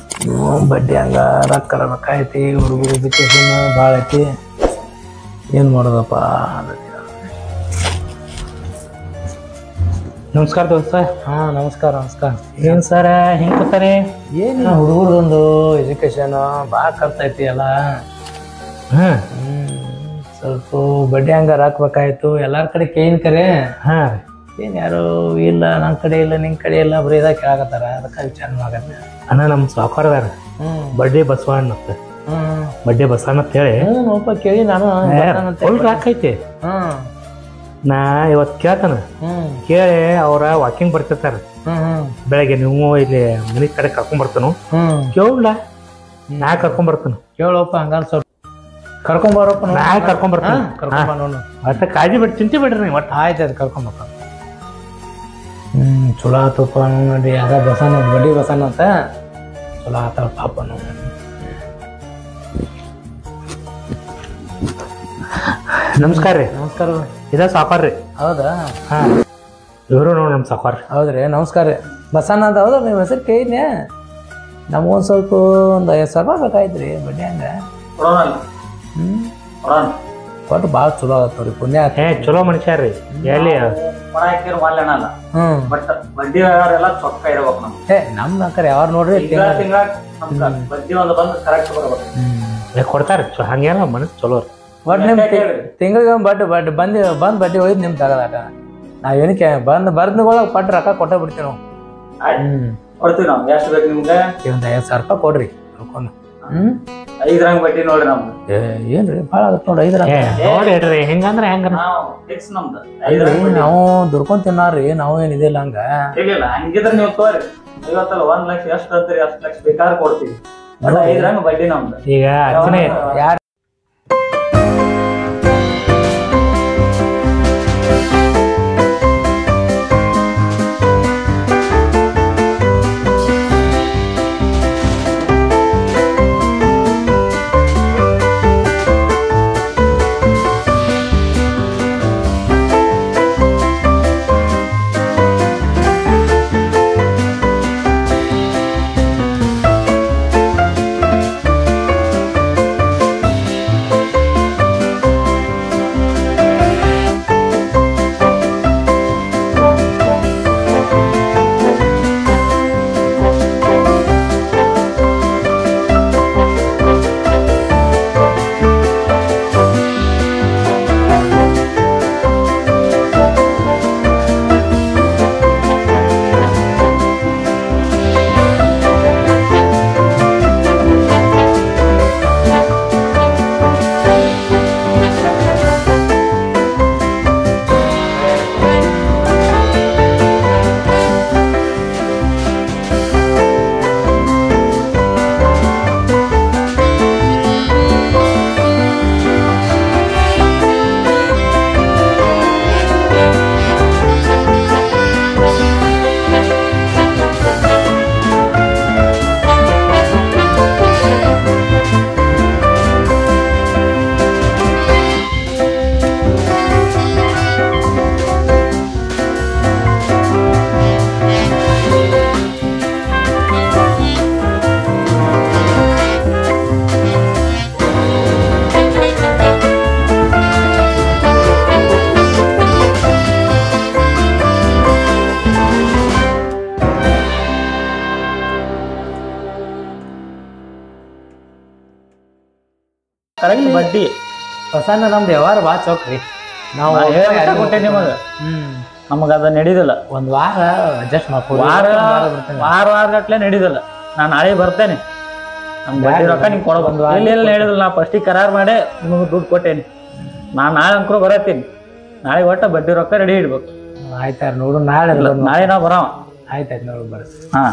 ಹ್ಮ್, ಬಡ್ಡಿ ಹಂಗ ರೊಕ್ಕ ರೊಕ್ಕ ಐತಿ ಹುಡುಗರು ಎಜುಕೇಶನ್ ಭಾಳ ಐತಿ ಏನು ಮಾಡೋದಪ್ಪ ನಮಸ್ಕಾರ ದೋಸ್ತ ಹಾ ನಮಸ್ಕಾರ ನಮಸ್ಕಾರ ಏನ್ ಸರ್ ಹೆಂಗ್ ಕೂತಾರೆ ಏನು ಹುಡುಗರದೊಂದು ಎಜುಕೇಶನ್ ಭಾಳ ಖರ್ಚೈತಿ ಅಲ್ಲ ಹ್ಮ್ ಹ್ಮ್, ಸ್ವಲ್ಪ ಬಡ್ಡಿ ಹಂಗ ಹಾಕ್ಬೇಕಾಯ್ತು ಎಲ್ಲಾರ ಕಡೆ ಕೇನ್ ಕರೆ ಹಾ ಏನ್ ಯಾರು ಇಲ್ಲ ನನ್ನ ಕಡೆ ಇಲ್ಲ ನಿನ್ ಕಡೆ ಇಲ್ಲ ಬರೀ ಇದಾಗ ಕೇಳಾಕತ್ತಾರ ಅದಕ್ಕೆ ವಿಚಾರ ಆಗತ್ತೆ ಅಣ್ಣ ನಮ್ಮ ಸಾವುಕಾರದಾರ ಹ್ಮ್ ಬಡ್ಡಿ ಬಸವಣ್ಣ ಅಂತ ಹ್ಮ್ ಬಡ್ಡಿ ಬಸವಣ್ಣ ಅಂತ ಹೇಳಿ ಹ್ಮ್ ನೋಡಪ್ಪ ಕೇಳಿ ನಾನು ಬರ್ತಾನಂತ ಹೇಳಿ. ಫುಲ್ ರಾಕೈತಿ ಹ್ಮ್ ನಾ ಇವತ್ತು ಕೇಳ್ತಾನ ಹ್ಮ್ ಕೇಳಿ ಅವ್ರ ವಾಕಿಂಗ್ ಬರ್ತಿರ್ತಾರ ಹ್ಮ್ ಹ್ಮ್ ಬೆಳಗ್ಗೆ ನೀವು ಇಲ್ಲಿ ಮನೆ ಕಡೆ ಕರ್ಕೊಂಡ್ ಬರ್ತಾನು ಹ್ಮ್ ಕೇಳಲ್ಲ ನಾ ಕರ್ಕೊಂಡ್ ಬರ್ತಾನ ಕೇಳಪ್ಪ ಹಂಗಂದ್ ಸ್ವಲ್ಪ ಕರ್ಕೊಂಡ್ ಬರಪ್ಪ ನಾ ಕರ್ಕೊಂಡ್ ಬರ್ತಾನ ಕರ್ಕೊಂಡ್ ಬಾ ನೋಡು ಒಟ್ಟ ಕಾಳಜಿ ಬಿಟ್ಟು ಚಿಂತೆ ಬಿಡ್ರಿ ನೀವು ಒಟ್ಟ ಆಯ್ತು ಅದು ಕರ್ಕೊಂಡ್ ಬಾ ಹ್ಮ್ ಚಲೋ ಆತಪ್ಪ ನೋಡಿ ಅದ ಬಸನ ಬಡ್ಡಿ ಬಸನ ಅಂತ ಚಲೋ ಆತ ಪಾಪ ನೋಡಿ ನಮಸ್ಕಾರ ರೀ ನಮಸ್ಕಾರ ಇದ ಸಾವುಕಾರ ರೀ ಹೌದಾ ಹಾ ಇವರು ನೋಡಿ ನಮ್ಮ ಸಾವುಕಾರ ಹೌದ್ರಿ ನಮಸ್ಕಾರ ರೀ ಬಸಣ್ಣ ಅಂತ ಹೌದಾ ನಿಮ್ಮ ಹೆಸರು ಕೇಳಿದ್ನೆ ನಮಗೊಂದು ಸ್ವಲ್ಪ ಒಂದು ಐವತ್ತು ಸಾವಿರ ಬೇಕಾಯ್ತು ರೀ ಬಡ್ಡಿ ಹಂಗ ಹ್ಮ್ ಕೊಟ್ಟು ಭಾಳ ಚಲೋ ಆಗತ್ತವ್ರಿ ಪುಣ್ಯ ಆತ ಏ ಚಲೋ ಮನುಷ್ಯ ರೀ ಎಲ್ಲಿ ಹಾಕಿರ್ ಮಾಡ್ಲೇನಲ್ಲ ಹ್ಮ್ ಬಟ್ ಬಡ್ಡಿ ವ್ಯವಹಾರ ಎಲ್ಲ ಚೊಕ್ಕ ಇರ್ಬೇಕು ನಮ್ಗೆ ಏ ನಮ್ದು ಅಂಕರ್ ಯಾರು ನೋಡ್ರಿ ತಿಂಗಳ ತಿಂಗಳ ನಮ್ಗೆ ಬಡ್ಡಿ ಒಂದು ಬಂದು ಕರೆಕ್ಟ್ ಬರ್ಬೇಕು ಏ, ಕೊಡ್ತಾರ ಚೊ- ಹಂಗೇನ ಮನಸ್ಸು ಚಲೋ ರೀ ಬಟ್ ನಿಮ್ ತಿಂಗಳಿಗೆ ಒಂದು ಬಡ್ಡಿ ಬಡ್ಡಿ ಬಂದು ಬಂದು ಬಡ್ಡಿ ಹೋಯ್ತು ನಿಮ್ ತಗದಾಟ ನಾವ್ ಏನಕ್ಕೆ ಬಂದು ಬರ್ದ್ಗೊಳಗೆ ಪಟ್ಟು ರೊಕ್ಕ ಕೊಟ್ಟೇ ಬಿಡ್ತೀವಿ ನಾವು ಆಯ್ತು ಹ್ಮ್ ಕೊಡ್ತೀವಿ ನಾವು ಎಷ್ಟು ಬೇಕು ನಿಮ್ಗೆ ಒಂದು ಐವತ್ತು ಸಾವಿರ ರೂಪಾಯಿ ಕೊಡ್ರಿ ಕರ್ಕೊಂಡು ಹ್ಮ್ ಐದ್ರಂಗ್ ಬಡ್ಡಿ ನೋಡ್ರಿ ನಮ್ದು ಏ ಏನ್ರಿ ಭಾಳ ಆಗತ್ತೆ ನೋಡಿ ಐದ್ರ ಏ ನೋಡಿ ಹೇಳ್ರಿ ಹೆಂಗಂದ್ರ ಹೆಂಗ ನಾವು ಫಿಕ್ಸ್ ನಮ್ದು ಅಲ್ರಿ ಐದ್ರಂಗ್ ಬಡ್ಡಿ ನಾವು ದುಡ್ಕೊಂಡ್ ತಿನ್ನಾರ್ರಿ ನಾವು ಏನಿದಿಲ್ಲ ಹಂಗ ಇಲ್ಲ ಹಂಗಿದ್ರೆ ನೀವು ತೋರಿ ಐವತ್ತಲ್ಲ ಒಂದ್ ಲಕ್ಷ ಎಷ್ಟು ಅಂತೀರಿ ಅಷ್ಟು ಲಕ್ಷ ಬೇಕಾದ್ರೆ ಕೊಡ್ತೀವಿ ಬಟ್ ಐದ್ರಂಗ್ ಬಡ್ಡಿ ನಮ್ದು ಈಗ ಅರ್ಚನೆ ಯಾರು ಕರೆಕ್ಟ್ ಬಡ್ಡಿ ಹೊಸನ ನಮ್ದು ವ್ಯವಹಾರ ಭಾಳ ಚೌಕ್ರಿ ನಾವು ನಾ ಹೇಳೇ ಕೊಟ್ಟೆ ನಿಮಗೆ ಹ್ಮ್ ನಮಗ ಅದ ನಡೀದಿಲ್ಲ ಒಂದ್ ವಾರ ಅಡ್ಜಸ್ಟ್ ಮಾಡ್ಕೊಡಿ ವಾರ ವಾರ ವಾರ ಗಟ್ಲೆ ನಡೀದಿಲ್ಲ ನಾ ನಾಳೆ ಬರ್ತೇನೆ ನಮ್ ಬಡ್ಡಿ ರೊಕ್ಕ ನಿಂಗೆ ಕೊಡೋ ಬಂದು ಇಲ್ಲಿ ಇಲ್ಲಿ ಹೇಳಿದಿಲ್ಲ ನಾ ಫಸ್ಟಿಗೆ ಕರಾರ್ ಮಾಡಿ ನಿಮಗೆ ದುಡ್ಡು ಕೊಟ್ಟೇನಿ ನಾ ನಾಳೆ ಅಂಕರು ಬರತ್ತೀನಿ ನಾಳೆ ಒಟ್ಟ ಬಡ್ಡಿ ರೊಕ್ಕ ರೆಡಿ ಇಡ್ಬೇಕು ಆಯ್ತಾರ ನೋಡು ನಾಳೆ ಬರೋಣ. ನಾಳೆ ನಾವು ಬರೋಣ ಆಯ್ತಾಯ್ತು ನೋಡು ಬರ್ರಿ ಹಾ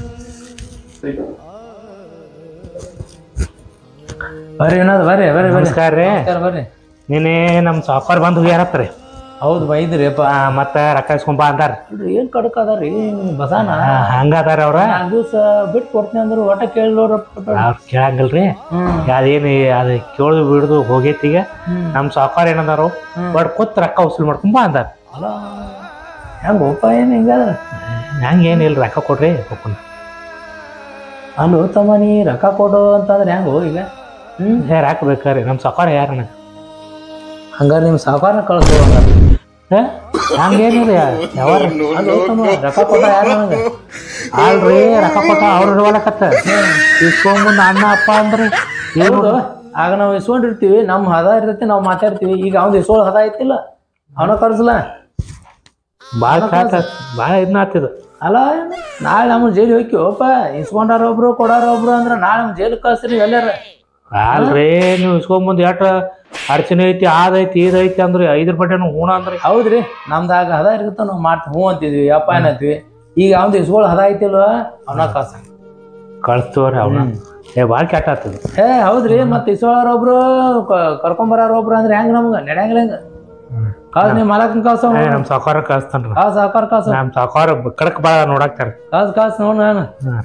ಬರ್ರಿ ವಿನೋದ್ ಬರ್ರಿ ಬರ್ರಿ ಬರ್ರಿ ನಮಸ್ಕಾರ ರೀ ನಮಸ್ಕಾರ ಬರ್ರಿ ನೀನೇ ನಮ್ಮ ಸಾವುಕಾರ ಬಂದು ಹೋಗ್ಯಾರತ್ರಿ ಹೌದು ಬೈದ್ರಿ ಅಪ್ಪ ಆ, ಮತ್ತ ರೊಕ್ಕ ಇಸ್ಕೊಂಬ ಅಂದಾರ ನೋಡ್ರಿ ಏನ್ ಕಡಕ್ ಅದಾರಿ ಬಸಾನ ಆ, ಹಂಗದಾರ ಅವ್ರ ನಾಲ್ಕು ದಿವಸ ಬಿಟ್ಟು ಕೊಡ್ತೀನಿ ಅಂದ್ರೆ ಒಟ್ಟ ಕೇಳಿದವ್ರ ಅವ್ರು ಕೇಳಂಗಿಲ್ರಿ ಹ್ಮ್ ಅದೇನು ಅದು ಕೇಳ್ದು ಬಿಡ್ದು ಹೋಗೈತಿ ಈಗ ಹ್ಮ್. ನಮ್ಮ ಸಾವುಕಾರ ಏನಂದಾರು ಹ್ಮ್. ಬಟ್ ಕೂತ್ ರೊಕ್ಕ ವಸೂಲ್ ಮಾಡ್ಕೊಂಬ ಅಂದಾರ ಅಲ್ಲ ಹೆಂಗ ಒಪ್ಪ ಏನ್ ಹಿಂಗ ಹಂಗೆ ಏನಿಲ್ಲ ರೊಕ್ಕ ಕೊಡ್ರಿ ಹೋಗ್ಕೊಂಡು ಅಲ್ಲೋ ತಮ್ಮ ನೀ ರೊಕ್ಕ ಕೊಡು ಅಂತಂದ್ರೆ ಹೆಂಗೋ ಈಗ ಹ್ಮ್ ಯಾರು ಹಾಕ್ಬೇಕಾರೆ ನಮ್ಮ ಸಕಾರ ಯಾರಣ್ಣ ಹಂಗಾರೆ ನಿಮ್ಮ ಸಾವುಕಾರನ ಕಳಿಸ್ಕೊ ಹಂಗಾರೆ ಹಂಗೇನಿಲ್ಲ ಯಾವಾರ ಅಲ್ಲೋ ತಮ್ಮ ರೊಕ್ಕ ಕೊಟ್ಟ ಯಾರು ನನಗೆ ಅಲ್ರಿ ರೊಕ್ಕ ಕೊಟ್ಟ ಅವ್ರ ಇರ್ವಾಲಕತ್ತ ಇಸ್ಕೊಂಬಂದು ಅಣ್ಣ ಅಪ್ಪ ಅಂದ್ರಿ ಏನು ಹೌದು ಆಗ ನಾವು ಇಸ್ಕೊಂಡಿರ್ತೀವಿ ನಮ್ಮ ಹದ ಇರ್ತೈತಿ ನಾವು ಮಾತಾಡ್ತೀವಿ ಈಗ ಅವ್ನು ಇಸ್ಕೊಳ್ಳೋ ಹದ ಐತಿಲ್ಲ ಅವನ ಕಳ್ಸಲ್ಲ ಭಾಳ ಕಾಟ ಭಾಳ ಇದನ್ನ ಆತಿದು ಅಲ್ಲ ನಾಳೆ ನಮ್ಮ ಜೈಲಿಗೆ ಹೋಗ್ಯವಪ್ಪ ಇಸ್ಕೊಂಡಾರ ಒಬ್ರು ಕೊಡಾರ ಒಬ್ರು ಅಂದ್ರೆ ನಾಳೆ ನಮ್ಮ ಜೈಲಿಗೆ ಕಳ್ಸ್ರಿ ಎಲ್ಲಾರ ಅಲ್ರಿ ನೀವು ಇಸ್ಕೊಂಬಂದು ಎಷ್ಟ ಅಡಚಣೆ ಐತಿ ಅದೈತಿ ಇದೈತಿ ಅಂದ್ರಿ ಐದ್ರ ಬಟ್ಟೆನು ಹೂಣ ಅಂದ್ರಿ ಹೌದ್ರಿ ನಮ್ದಾಗ ಹದ ಇರ್ತ ನಾವು ಮಾಡ್ತೀವಿ ಹ್ಞೂ ಅಂತಿದ್ವಿ ಯಪ್ಪ ಏನಂತೀವಿ ಈಗ ಅವ್ನು ಇಸ್ಕೊಳ್ಳೋ ಹದ ಐತಿಲ್ವ ಅವನ ಕಳ್ಸ ಕಳಿಸ್ತವ್ರಿ ಅವನ ಏ ಭಾಳ ಕೆಟ್ಟ ಆಗ್ತದ ಏ ಹೌದ್ರಿ ಮತ್ತೆ ಇಸ್ಕೊಳ್ಳೋರ್ ಒಬ್ರು ಕರ್ಕೊಂಬರಾರ ಒಬ್ರು ಅಂದ್ರೆ ಹೆಂಗ್ ನಮ್ಗ ನಡೆಯಂಗಿಲ್ಲ ಹೆಂಗ ಕಾಸ್ ನೀ ಮಲಕನ್ ಕಾಸ ಏ ನಮ್ಮ ಸಾಕಾರ ಕಳಿಸ್ತಾನ್ರಿ ಕಾಸ್ ಸಾಕಾರ ಕಾಸು ನಮ್ಮ ಸಾಕಾರ ಕಡಕ್ ಭಾಳ ನೋಡಾಕ್ತಾರ ಕಾಸ್ ಕಾಸ್ ನೋಡ್ ನಾನು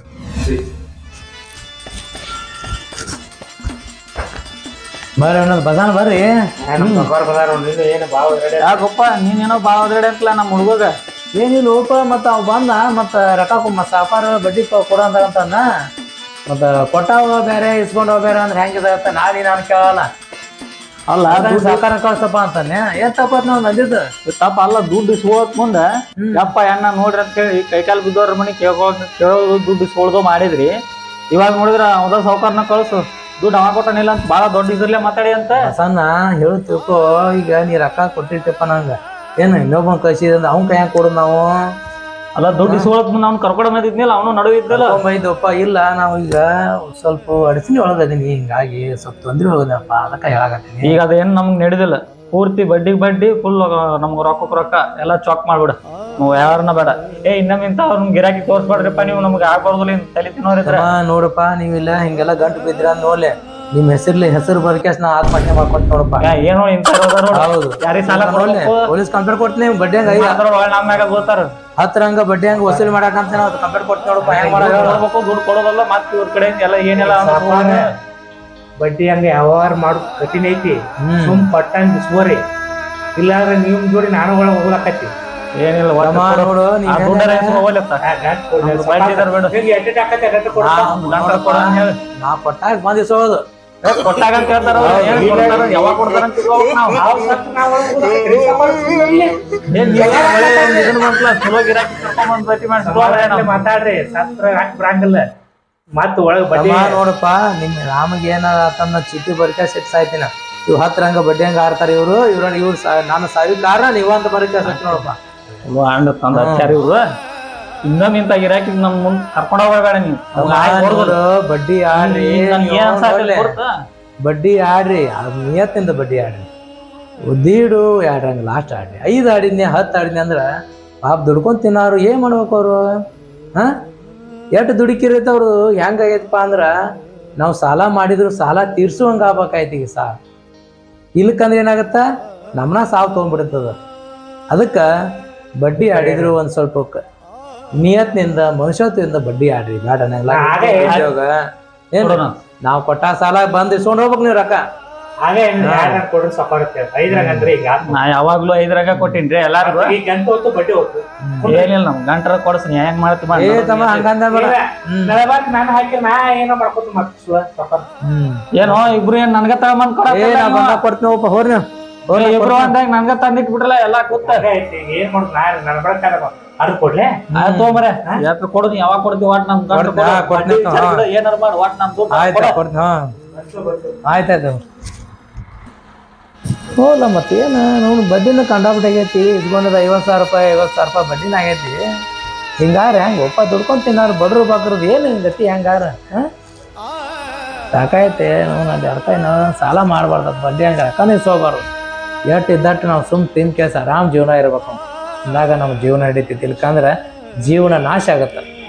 ಬರ್ರಿ ಅನ್ನೋದು ಬಸಾನ ಬರ್ರಿ ನಮ್ಮ ಸಾಕಾರ ಬದಾರ ಏನು ಭಾಳ ಯಾಕಪ್ಪ ನೀನೇನೋ ಭಾಳ ಒದಗಡೆ ಅಂತಲ್ಲ ನಮ್ಮ ಹುಡುಗ ಏನಿಲ್ಲ ಓಪ ಮತ್ತ ಅವ್ ಬಂದ ಮತ್ತ ರೊಕ್ಕ ಕೊ- ಮತ್ತ್ ಸಾಪಾರ ಬಡ್ಡಿ ಕೊ- ಕೊಡು ಅಂತ ಅಂತಂದ ಮತ್ತ ಕೊಟ್ಟಾವ ಬೇರೆ ಇಸ್ಕೊಂಡವ ಬೇರೆ ಅಂದ್ರೆ ಹೆಂಗಿದಾಗತ್ತ ನಾಳೆ ನಾನು ಕೇಳಲ್ಲ ಅಲ್ಲ ಅದಂಗ್ ಸಾಕಾರ ಕಳ್ಸಪ್ಪ ಅಂತಾನೆ ಏನ್ ತಪ್ಪತ್ ನಾವ್ ನಂದಿದ್ದು ತಪ್ಪ ಅಲ್ಲ ದುಡ್ಡು ಇಸ್ಕೊಳ್ಳೋಕ್ ಮುಂದ ಯಪ್ಪ ಎಣ್ಣ ನೋಡ್ರಿ ಅಂತ ಹೇಳಿ ಕೈಕಾಲು ಬಿದ್ದವ್ರ ಮನೆ ಕೇಳ್ಕೊ ಕೇಳೋದು ದುಡ್ಡು ಇಸ್ಕೊಳ್ದು ಮಾಡಿದ್ರಿ ಇವಾಗ ನೋಡಿದ್ರ ಅವದ ಸಾವುಕಾರನ ಕಳ್ಸು ದುಡ್ಡು ಅವ ಕೊಟ್ಟನಿಲ್ಲ ಅಂತ ಭಾಳ ದೊಡ್ಡ ಇದ್ರಲ್ಲೇ ಮಾತಾಡಿ ಅಂತ ಬಸನ್ನ ಹೇಳು ತಿಳ್ಕೊ ಈಗ ನೀ ರೊಕ್ಕ ಕೊಟ್ಟಿರ್ತಿಪ್ಪ ನಂಗ ಏನು ಇನ್ನೊಬ್ಬನ್ ಕಳ್ಸಿದಂದ ಅವ್ನ ಕೈಯಾಗ ಕೊಡು ನಾವು ಅಲ್ಲ ದುಡ್ಡು ಇಸ್ಕೊಳಕ್ ಮುಂದೆ ಅವ್ನು ಕರ್ಕೊಂಡು ಬಂದಿದ್ನಿಲ್ಲ ಅವನು ನಡುವೆ ಇದ್ದಲ್ಲ ಬೈದಪ್ಪ ಇಲ್ಲ ನಾವು ಈಗ ಸ್ವಲ್ಪ ಅಡಚಣೆ ಒಳಗದೀನಿ ಹಿಂಗಾಗಿ ಸ್ವಲ್ಪ ತೊಂದ್ರೆ ಒಳಗದಪ್ಪ ಅದಕ್ಕೆ ಹೇಳಾಕತ್ತೀನಿ ಈಗ ಅದೇನ್ ನಮ್ಗೆ ನಡೆದಿಲ್ಲ ಪೂರ್ತಿ ಬಡ್ಡಿಗೆ ಬಡ್ಡಿ ಫುಲ್ ನಮ್ಗೆ ರೊಕ್ಕಕ್ಕೆ ರೊಕ್ಕ ಎಲ್ಲ ಚಾಕ್ ಮಾಡ್ಬಿಡ ನೀವು ಯಾರನ್ನ ಬೇಡ ಏ ಇನ್ನೊಮ್ಮಿಂತ ಅವ್ರನ್ನ ಗಿರಾಕಿ ತೋರಿಸ್ಬೇಡ್ರಿಪ್ಪ ನೀವು ನಮ್ಗೆ ಆಗ್ಬಾರ್ದು ತಲೆ ತಿನ್ನೋರಿದ್ರೆ ತಮ್ಮ ನೋಡಪ್ಪ ನೀವಿಲ್ಲ ಹಿಂಗೆಲ್ಲ ಗಂಟು ಬಿದ್ದಿರ ಅಂತ ನೋಡ್ಲೆ ನಿಮ್ ಹೆಸರ್ಲಿ ಹೆಸರು ಬರ್ಕೇಸ್ ನಾ ಆತ್ಮಹತ್ಯೆ ಮಾಡ್ಕೊಂತ ನೋಡಪ್ಪ ಯಾ, ಏನೋ ಇಂಥ ಹೌದು ಯಾರಿಗೆ ಸಾಲ ಕೊಡ್ಬೇಕು ಪೊಲೀಸ್ ಕಂಪ್ಲೇಂಟ್ ಕೊಡ್ತೀನಿ ಬಡ್ಡಿ ಹಂಗ ಐದು ಅದ್ರ ಒಳಗ್ ನಮ್ಮ ಮ್ಯಾಗ ಗೊತ್ತಾರ ಹತ್ರ ಹಂಗ ಬಡ್ಡಿ ಹಂಗ ವಸೂಲಿ ಮಾಡಕಂತ ನಾವು ಕಂಪ್ಲೇಂಟ್ ಕೊಡ್ತೀನಿ ನೋಡಪ್ಪ ಹೆಂಗ್ ಮಾಡ ಕೊಡ್ಬೇಕು ದುಡ್ಡು ಕೊಡೋದಲ್ಲ ಮತ್ತೆ ಇವ್ರ ಕಡೆ ಎಲ್ಲ ಏನೆಲ್ಲ ಸಾವ್ಕಾರ ಬಡ್ಡಿ ಹಂಗ ವ್ಯವಹಾರ ಮಾಡೋದು ಕಠಿಣ ಐತಿ ಹ್ಮ್. ಸುಮ್ ಪಟ್ಟಂಗ್ ಬಿಸ್ಬೋರಿ ಇಲ್ಲಾಂದ್ರೆ ನಿಮ್ ಜೋಡಿ ನಾನು ಒಳಗೆ ಹೋಗ್ಲಕತ್ತಿ ಏನಿಲ್ಲ ಒಟ್ಟು ತಮ್ಮ ಕೊಡು. ನೋಡು ಆ ನೀನ್ ದುಡ್ಡರ ಹೆಸ್ರು ಹೋಗ್ಲತ್ತ. ನಮ್ದು ಬಡ್ಡಿ ಇದಾರ್ ಬೇಡ. ಗಂಟಲ್ ಕೊಡು ಅಂತ ಹೇಳಿ. ನಾ ಕೊಟ್ಟಾಗ ಬಂದಿ ಸೋದು ಏ, ಕೊಟ್ಟಾಗ ಅಂತ ಹೇಳ್ತಾರ ಅವ್ರು. ಏನ್ ಕೊಡ್ತಾರ? ಯಾವಾಗ ಕೊಡ್ತಾರ ಅಂತ ತಿಳ್ಕೊಬೇಕು ನಾವು. ಏನ್ ನೀವ್ ಏನ್ ಒಳ್ಳೆ ಒಂದ್ ಇದನ್ನ ಮಾಡ್ಲಾ, ಚಲೋ ಗಿರಾಕಿ ಕರ್ಕೊಂಡ್ ಬಂದ್ ಭೇಟಿ ಮಾಡಿ ಚಲೋ ಅಲ್ಲ ಏನೋ. ಮಾತಾಡ್ರಿ ಸತ್ರ ಹಾಕಿ ಬರಂಗಿಲ್ಲ ಮತ್ತ ಒಳಗ್ ಬಡ್ಡಿ ತಮ್ಮ ನೋಡಪ್ಪ ನಿಮ್ ರಾಮಗೆ ಏನಾರ ಆತನ್ನ ಚೀಟಿ ಬರ್ಕ ಸಿಟ್ ಸಾಯ್ತಿನ ಇವ್ ಹತ್ರ ಹಂಗ ಬಡ್ಡಿ ಹಂಗ ಆಡ್ತಾರ ಇವ್ರು ಇವ್ರ ಇವ್ರು ಸಾ- ನಾನು ಸಾವಿರ ಕಾರಣ ನೀವ ಅಂತ ಬರಕ ಸತ್ ನೋಡಪ್ಪ ಚಲೋ ಹಂಡ ತಂದ ಹಚ್ಚಾರ ಇವ್ರು ಇನ್ನೊಮ್ಮೆ ಇಂಥ ಗಿರಾಕಿ ನಮ್ ಮುಂದ್ ಕರ್ಕೊಂಡ್ ಹೋಗ್ಬೇಡ ನೀನ್ ಅವ್ನ ಆಯ್ತ್ ಹೊಡ್ದು. ನೋಡು, ಬಡ್ಡಿ ಆಡ್ರಿ ಈಗ ನನ್ಗೆ ಏನ್ ಅನ್ಸಾಕತ್ತಿ ನೋಡ್ಲೆ. ಗೊತ್ತಾ? ಬಡ್ಡಿ ಆಡ್ರಿ ಅದ್ ನಿಯತ್ತಿಂದ ಬಡ್ಡಿ ಆಡ್ರಿ ಉದ್ದೀಡು ಆಡ್ರಂಗ ಲಾಸ್ಟ್ ಆಡ್ರಿ ಐದು ಆಡಿದ್ನಿ ಹತ್ತು ಆಡಿದ್ನಿ ಅಂದ್ರ ಪಾಪ ದುಡ್ಕೊಂಡ್ ತಿನ್ನೋರು ಏನ್ ಮಾಡ್ಬೇಕು ಅವರು ಹಾ ಎಷ್ಟು ದುಡುಕಿರೈತೆ ಅವ್ರು ಹೆಂಗಾಗೈತಪ್ಪ ಅಂದ್ರ ನಾವು ಸಾಲ ಮಾಡಿದ್ರು ಸಾಲ ತೀರ್ಸುವಂಗ ಆಗ್ಬೇಕಾಯ್ತು ಈಗ ಸಾಲ ಇಲ್ಲಕ್ಕಂದ್ರೆ ಏನಾಗತ್ತ ನಮ್ಮನ್ನ ಸಾವು ತೊಗೊಂಡ್ಬಿಡ್ತದ ಅದಕ್ಕ ಬಡ್ಡಿ ಆಡಿದ್ರು ಒಂದ್ ಸ್ವಲ್ಪ ಕ- ನಿಯತ್ನಿಂದ ಮನುಷ್ಯತ್ವದಿಂದ ಬಡ್ಡಿ ಆಡ್ರಿ ಬೇಡ ಅನ್ನಂಗಿಲ್ಲ. ಹಾಗೆ ಹೇಳ್- ಉದ್ಯೋಗ ಏನ್ರಿ ಕೊಡೋಣ. ನಾವ್ ಕೊಟ್ಟ ಸಾಲ ಬಂದ್ ಇಸ್ಕೊಂಡ್ ಹೋಗ್ಬೇಕು ನೀವು ರೊಕ್ಕ ಹಾಗೆ ಯಾರು ಕೊಡ್ರಿ ಸಪಾರುತ್ತೆ ಐದ್ರಾಗ ಅಂದ್ರೆ ಈಗ ನಾ ಯಾವಾಗ್ಲೂ ಐದ್ರಾಗ ಕೊಟ್ಟಿನ್ರಿ ಎಲ್ಲಾರ್ಗು ಈಗ ಗಂಟು ಹೊತ್ತು ಬಡ್ಡಿ ಹೋಗ್ತು ಏನಿಲ್ಲ ನಮ್ ಗಂಟರ ಕೊಡ್ಸ್ ನೀ ಹೆಂಗ್ ಮಾಡ್ತಿ ಮಾಡಿ ಏ ತಮ್ಮ ಹಂಗಂದ ಬೇಡ ಹ್ಮ್. ನಳಬಾಕ್ ನಾನು ಹಾಕಿ ನಾ ಏನೋ ಮಾಡ್ಕೊತ ಮತ್ತೆ ಸುಳ ಸಫರ್ ಹ್ಮ್ ಏನೋ ಇಬ್ರು ಏನ್ ನನ್ಗ ತಗೊಂಬಂದ್ ಏ ನಾ ಬಂದಾಗ ಕೊಡ್ತೀನಿ ಒಪ್ಪ ಹೋರಿ ನೀವು ಹೋರಿ ಇಬ್ರು ಅಂದಾಗ ನನ್ಗ ತಂದಿಟ್ ಬಿಟ್ರಲ್ಲ ಎಲ್ಲಾ ಕೂತ ಆಯ್ತು ಈಗ ಏನ್ ಮಾಡುದು ನಾ ನನ್ನ ಬಡಕ ಅದು ಕೊಡ್ಲೆ ಆಯ್ತು ತೊಗೊಂಬರ ಯಾಕೆ ಕೊಡು ನೀ ಯಾವಾಗ ಕೊಡ್ತಿ ಒಟ್ ನಮ್ ಗಂಟ ಕೊಡ್ತೀನಿ, ಹಾ, ಕೊಡ್ತೀನಿ, ಹಾ. ಏನಾರ ಮಾಡಿ ಒಟ್ ನಮ್ ದುಡ್ಡು ಆಯ್ತು ಕೊಡು. ಕೊಡ್ತೀನಿ ಹಾ ಆಯ್ತಾಯ್ತು ಹೋಲ್ಲ ಮತ್ತೆ ಏನು ನೋಡು ಬಡ್ಡಿನ ಕಂಡಾಬಿಟ್ಟು ಆಗೈತಿ ಇದ್ಕೊಂಡದ ಐವತ್ತು ಸಾವಿರ ರೂಪಾಯಿ ಐವತ್ತು ಸಾವಿರ ರೂಪಾಯಿ ಬಡ್ಡಿನ ಆಗೈತಿ ಹಿಂಗಾರ ಹೆಂಗೆ ಒಪ್ಪ ದುಡ್ಕೊಂಡ್ ತಿನ್ನಾರು ಬಡ್ರು ಬಾಕ್ರದ್ದು ಏನು ಹಿಂಗೆ ಗತಿ ಹೆಂಗಾರ ಹಾಂ ಸಾಕಾಯ್ತೆ ನಾವು ಅದು ಅರ್ಥ ಏನು ಸಾಲ ಮಾಡಬಾರ್ದು ಬಡ್ಡಿ ಹಂಗೆ ರೊಕ್ಕನೇ ಇಸ್ಕೋಬಾರ್ದು ಎಟ್ಟು ಇದ್ದಟ್ಟು ನಾವು ಸುಮ್ ತಿನ್ ಕೇಸ ಆರಾಮ್ ಜೀವನ ಇರ್ಬೇಕು ಅಂದಾಗ ನಮ್ಮ ಜೀವನ ಹಿಡಿತೈತಿ ಇಲ್ಕಂದ್ರೆ ಜೀವನ ನಾಶ ಆಗತ್ತೆ